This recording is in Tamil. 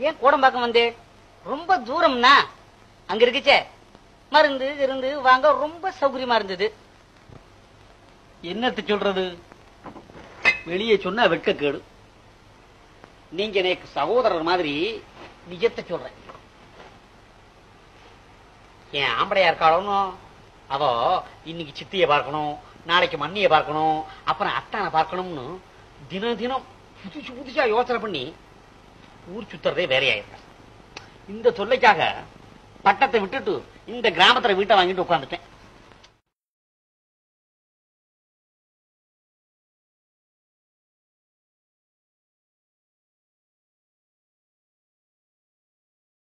ஏன் கோடம்பாக்கம் வந்தே ரொம்ப தூரம்னா அங்க இருக்குச்சே மருந்து இருந்து வாங்க ரொம்ப சௌகரியமா இருந்தது என்னத்த சொல்றது வெளியே சொன்னா வெட்கக்கேடு நீங்க எனக்கு சகோதரர் மாதிரி நிஜத்தை சொல்றேன் என் ஆம்படையா இருக்காளோ அவ இன்னைக்கு சித்திய பார்க்கணும் நாளைக்கு மண்ணிய பார்க்கணும் அப்புறம் அத்தானை பார்க்கணும்னு தினம் தினம் புதுசு புதுசா யோசனை பண்ணி ஊர் சுத்துறதே வேறையாயிருக்க இந்த தொல்லைக்காக பட்டத்தை விட்டுட்டு இந்த கிராமத்துல வீட்டை வாங்கிட்டு உட்காந்துட்டேன்